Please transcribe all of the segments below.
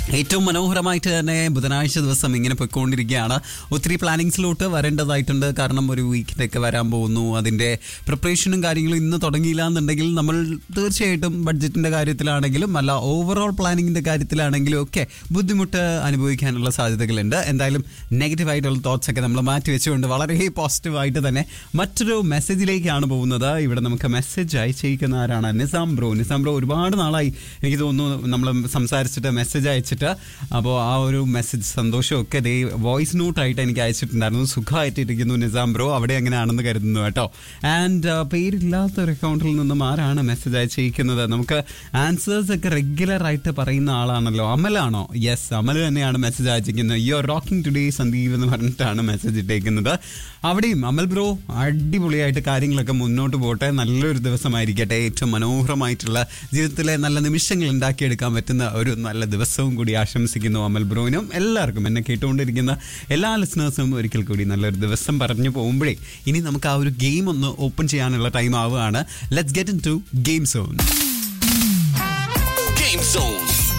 ഏറ്റവും മനോഹരമായിട്ട് തന്നെ ബുധനാഴ്ച ദിവസം ഇങ്ങനെ പോയിക്കൊണ്ടിരിക്കുകയാണ് ഒത്തിരി പ്ലാനിങ്സിലോട്ട് വരേണ്ടതായിട്ടുണ്ട് കാരണം ഒരു വീക്കിൻ്റെയൊക്കെ വരാൻ പോകുന്നു അതിൻ്റെ പ്രിപ്പറേഷനും കാര്യങ്ങളും ഇന്ന് തുടങ്ങിയില്ല എന്നുണ്ടെങ്കിൽ നമ്മൾ തീർച്ചയായിട്ടും ബഡ്ജറ്റിൻ്റെ കാര്യത്തിലാണെങ്കിലും അല്ല ഓവറോൾ പ്ലാനിങ്ങിൻ്റെ കാര്യത്തിലാണെങ്കിലും ഒക്കെ ബുദ്ധിമുട്ട് അനുഭവിക്കാനുള്ള സാധ്യതകളുണ്ട് എന്തായാലും നെഗറ്റീവ് ആയിട്ടുള്ള തോട്ട്സ് ഒക്കെ നമ്മൾ മാറ്റി വെച്ചുകൊണ്ട് വളരെ പോസിറ്റീവായിട്ട് തന്നെ മറ്റൊരു മെസ്സേജിലേക്കാണ് പോകുന്നത് ഇവിടെ നമുക്ക് മെസ്സേജ് അയച്ചിരിക്കുന്ന ആരാണ് നിസാം ബ്രോ നിസാം ബ്രോ ഒരുപാട് നാളായി എനിക്ക് തോന്നുന്നു നമ്മൾ സംസാരിച്ചിട്ട് മെസ്സേജ് അയച്ചിട്ട് അപ്പോൾ ആ ഒരു മെസ്സേജ് സന്തോഷമൊക്കെ ദേ വോയിസ് നോട്ടായിട്ട് എനിക്ക് അയച്ചിട്ടുണ്ടായിരുന്നു സുഖമായിട്ടിരിക്കുന്നു നിസാം ബ്രോ അവിടെ എങ്ങനെയാണെന്ന് കരുതുന്നു കേട്ടോ ആൻഡ് പേരില്ലാത്ത ഒരു അക്കൗണ്ടിൽ നിന്നും ആരാണ് മെസ്സേജ് അയച്ചിരിക്കുന്നത് നമുക്ക് ആൻസേഴ്സ് ഒക്കെ റെഗുലർ ആയിട്ട് പറയുന്ന ആളാണല്ലോ അമലാണോ യെസ് അമൽ തന്നെയാണ് മെസ്സേജ് അയച്ചിരിക്കുന്നത് you are rocking today Sandeep എന്ന് പറഞ്ഞിട്ടാണ് മെസ്സേജ് ഇട്ടേക്കുന്നത് അവിടെയും അമൽ ബ്രോ അടിപൊളിയായിട്ട് കാര്യങ്ങളൊക്കെ മുന്നോട്ട് പോട്ടെ നല്ലൊരു ദിവസമായിരിക്കട്ടെ ഏറ്റവും മനോഹരമായിട്ടുള്ള ജീവിതത്തിലെ നല്ല നിമിഷങ്ങൾ ഉണ്ടാക്കിയെടുക്കാൻ പറ്റുന്ന ഒരു നല്ല ദിവസവും കൂടി ആശംസിക്കുന്നു അമൽ ബ്രോയിനും എല്ലാവർക്കും എന്നെ കേട്ടുകൊണ്ടിരിക്കുന്ന എല്ലാ ലിസണേഴ്സും ഒരിക്കൽ കൂടി നല്ലൊരു ദിവസം പറഞ്ഞു പോകുമ്പോഴേ ഇനി നമുക്ക് ആ ഒരു ഗെയിം ഒന്ന് ഓപ്പൺ ചെയ്യാനുള്ള ടൈം ആവുകയാണ് let's get into game zone Game Zone.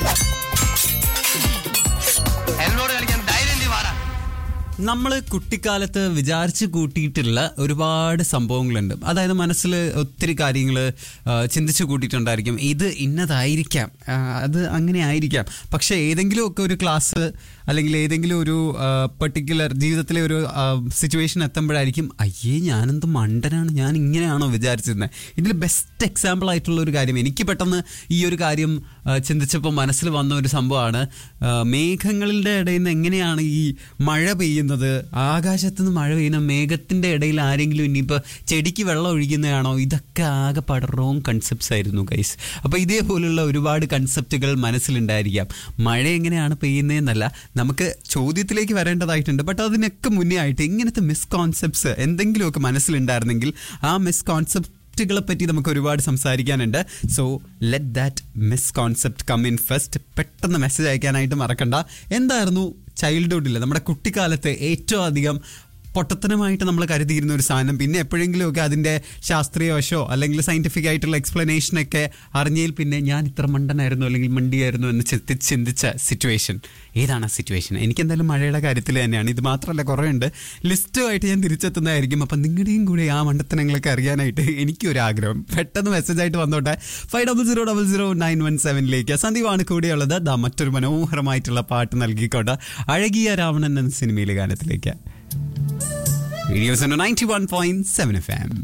എന്നോട് കളിക്കാൻ ധൈര്യം നീ വാടാ നമ്മൾ കുട്ടിക്കാലത്ത് വിചാരിച്ച് കൂട്ടിയിട്ടുള്ള ഒരുപാട് സംഭവങ്ങളുണ്ട് അതായത് മനസ്സിൽ ഒത്തിരി കാര്യങ്ങൾ ചിന്തിച്ച് കൂട്ടിയിട്ടുണ്ടായിരിക്കും ഇത് ഇന്നതായിരിക്കാം ആ, അത് അങ്ങനെ ആയിരിക്കാം പക്ഷേ ഏതെങ്കിലും ഒക്കെ ഒരു ക്ലാസ് അല്ലെങ്കിൽ ഏതെങ്കിലും ഒരു പെർട്ടിക്കുലർ ജീവിതത്തിലെ ഒരു സിറ്റുവേഷൻ എത്തുമ്പോഴായിരിക്കും അയ്യേ ഞാനെന്ത് മണ്ടനാണ് ഞാൻ ഇങ്ങനെയാണോ വിചാരിച്ചിരുന്നത് ഇതിൽ ബെസ്റ്റ് എക്സാമ്പിൾ ആയിട്ടുള്ള ഒരു കാര്യം എനിക്ക് പെട്ടെന്ന് ഈ ഒരു കാര്യം ആ, ചിന്തിച്ചപ്പോൾ മനസ്സിൽ വന്ന ഒരു സംഭവമാണ് ആ, മേഘങ്ങളുടെ ഇടയിൽ നിന്ന് എങ്ങനെയാണ് ഈ മഴ പെയ്യുന്നത് ആകാശത്ത് നിന്ന് മഴ പെയ്യുന്ന മേഘത്തിന്റെ ഇടയിൽ ആരെങ്കിലും ഇനിയിപ്പോൾ ചെടിക്ക് വെള്ളം ഒഴിക്കുന്നതാണോ ഇതൊക്കെ ആകെ റോങ് കൺസെപ്റ്റ്സ് ആയിരുന്നു ഗൈസ് അപ്പോൾ ഇതേപോലുള്ള ഒരുപാട് കൺസെപ്റ്റുകൾ മനസ്സിലുണ്ടായിരിക്കാം മഴ എങ്ങനെയാണ് പെയ്യുന്നതെന്നല്ല നമുക്ക് ചോദ്യത്തിലേക്ക് വരേണ്ടതായിട്ടുണ്ട് ബട്ട് അതിനൊക്കെ മുന്നേ ആയിട്ട് ഇങ്ങനത്തെ മിസ്കോൺസെപ്റ്റ്സ് എന്തെങ്കിലുമൊക്കെ മനസ്സിലുണ്ടായിരുന്നെങ്കിൽ ആ മിസ്കോൺസെപ്റ്റ് കളെ പറ്റി നമുക്ക് ഒരുപാട് സംസാരിക്കാനുണ്ട് so let that miss concept come in first പെട്ടെന്ന് മെസ്സേജ് അയക്കാനായിട്ട് മറക്കണ്ട എന്തായിരുന്നു ചൈൽഡ്ഹുഡിൽ നമ്മുടെ കുട്ടിക്കാലത്ത് ഏറ്റവും അധികം പൊട്ടത്തനമായിട്ട് നമ്മൾ കരുതിയിരുന്ന ഒരു സാധനം പിന്നെ എപ്പോഴെങ്കിലും ഒക്കെ അതിൻ്റെ ശാസ്ത്രീയ വശോ അല്ലെങ്കിൽ സയന്റിഫിക് ആയിട്ടുള്ള explanation ഒക്കെ അറിഞ്ഞതിൽ പിന്നെ ഞാൻ ഇത്ര മണ്ടനായിരുന്നു അല്ലെങ്കിൽ മണ്ടിയായിരുന്നു എന്ന് ചിന്തി ചിന്തിച്ച സിറ്റുവേഷൻ ഏതാണ് ആ സിറ്റുവേഷൻ എനിക്ക് എന്തായാലും മഴയുടെ കാര്യത്തിൽ തന്നെയാണ് ഇത് മാത്രമല്ല കുറേ ഉണ്ട് ലിസ്റ്റുമായിട്ട് ഞാൻ തിരിച്ചെത്തുന്നതായിരിക്കും അപ്പം നിങ്ങളുടെയും കൂടെ ആ മണ്ടത്തനങ്ങളൊക്കെ അറിയാനായിട്ട് എനിക്കൊരു ആഗ്രഹം പെട്ടെന്ന് മെസ്സേജ് ആയിട്ട് വന്നോട്ടെ five double zero double zero nine one സെവനിലേക്ക് സന്ദീപാണ് കൂടെയുള്ളത് ദാ മറ്റൊരു മനോഹരമായിട്ടുള്ള പാട്ട് നൽകിക്കൊണ്ട് അഴകിയ രാവണൻ എന്ന സിനിമയിലെ ഗാനത്തിലേക്ക് radios ninety one point seven F M